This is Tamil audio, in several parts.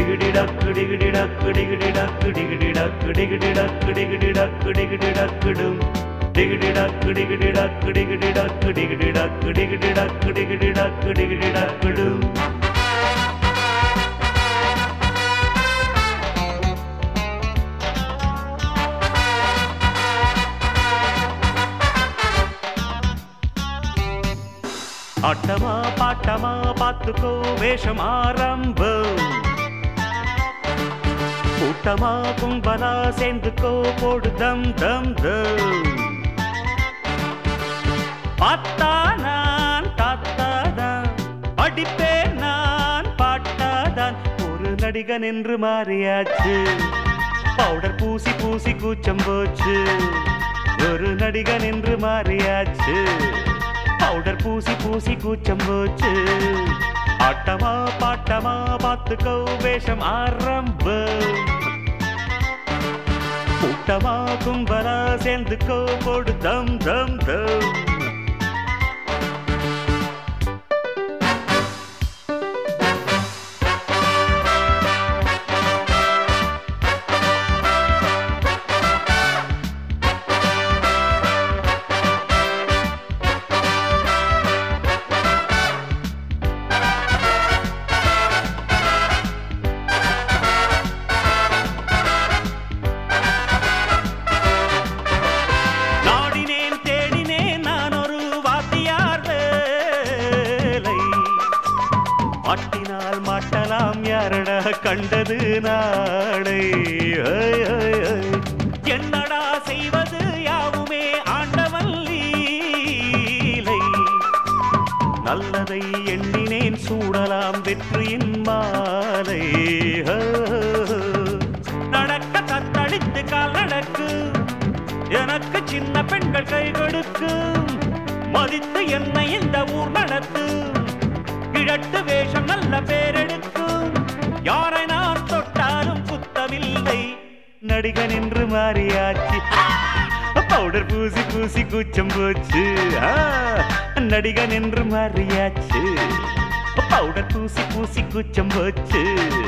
டிகிடி டக்கு டிகிடி டக்கு டிகிடி டக்கு டிகிடி டக்கு டிகிடி டக்கு டிகிடி டக்கு டிகிடி டக்குடும் டிகிடி டக்கு டிகிடி டக்கு டிகிடி டக்கு டிகிடி டக்கு டிகிடி டக்கு டிகிடி டக்கு டிகிடி டக்குடும் ஆட்டமா பாட்டமா பார்த்துக்கோ வேஷம் ஆரம்பம் கூட்டமா கும்பலா சேர்ந்துக்கோ போடு தம் தம் தம் பார்த்தா நான் தாத்தாதான் படிப்பேன் நான் பாட்டாதான் ஒரு நடிகன் என்று மாறியாச்சு பவுடர் பூசி பூசி கூச்சம் போச்சு ஒரு நடிகன் என்று மாறியாச்சு பவுடர் பூசி பூசி கூச்சம் போச்சு ஆட்டமா பாட்டமா பார்த்துக்கோ வேஷம் ஆரம்பம் கூட்டமா கும்பலா சேர்ந்துக்கோ போடு தம் தம் தம் நாடினேன் தேடினேன் நான் ஒரு வாத்தியார் வேலை மாட்டினால் மாட்டலாம் யாரடா கண்டது நாளை ஐ, ஐ, ஐ. என்னடா செய்வது யாவுமே ஆண்டவன் லீலை நல்லதை எண்ணினேன் சூடலாம் வெற்றியின் மாலை ஆ. நடக்க தத்தளித்து கால் நடக்கு எனக்கு சின்ன பெண்கள் கை கொடுக்கும் மதித்து என்னை இந்த ஊர் நடத்து கிழட்டு வேஷம் நல்ல பேரெடுக்கும் யாரை நான் தொட்டாலும் குத்தமில்லை நடிகன் என்று மாறியாச்சு பவுடர் பூசி பூசி கூச்சம் போச்சு ஆ, நடிகன் என்று மாறியாச்சு பவுடர் பூசி பூசி கூச்சம் போச்சு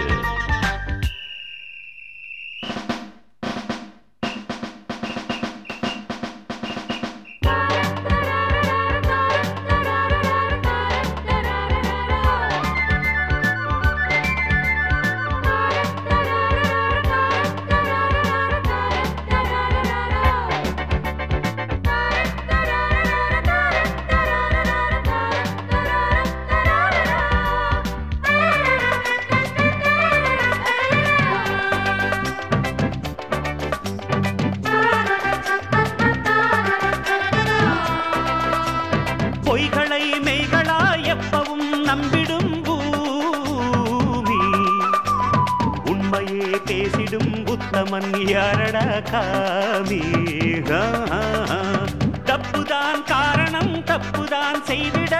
பொய்களை மெய்களா எப்பவும் நம்பிடும் பூமி உண்மையே பேசிடும் உத்தமன் யாரடா காமி ஆ, ஆ, ஆ. தப்புதான் காரணம் தப்புதான் செய்திட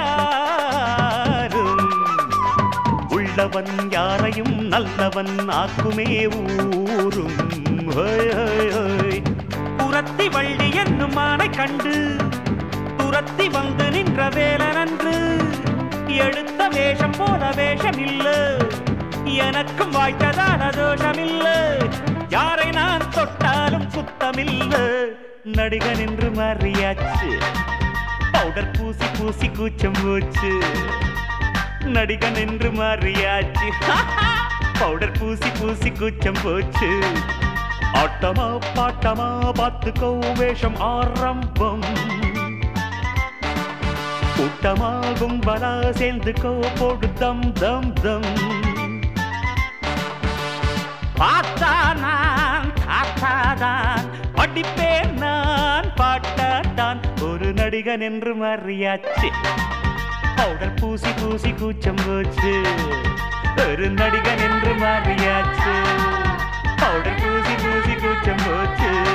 யாரும் உள்ளவன் யாரையும் நல்லவன் ஆக்குமே ஊரும் ஹோய், ஹோய், ஹோய். புறத்தி வள்ளி என்னும் மானை கண்டு துரத்தி வந்து நின்ற வேலனன்று எடுத்த வேஷம் போல வேஷம் இல்ல எனக்கும் வாய்த்ததான தோஷமில்ல யாரை நான் தொட்டாலும் குத்தமில்ல நடிகன் என்று மாறியாச்சு பவுடர் பூசி பூசி கூச்சம் போச்சு நடிகன் என்று மாறியாச்சு பவுடர் பூசி பூசி கூச்சம் போச்சு ஆட்டமா பாட்டமா பார்த்துக்கோ வேஷம் ஆரம்பம் கூட்டமாகும் பலா சேர்ந்துக்கோ போடு தம் தம் தம் பார்த்தா நான் காத்தாதான் படிப்பேன் நான் பாட்டாதான் ஒரு நடிகன் என்று மாறியாச்சு பவுடர் பூசி பூசி கூச்சம் போச்சு ஒரு நடிகன் என்று மாறியாச்சு பவுடர் பூசி பூசி கூச்சம் போச்சு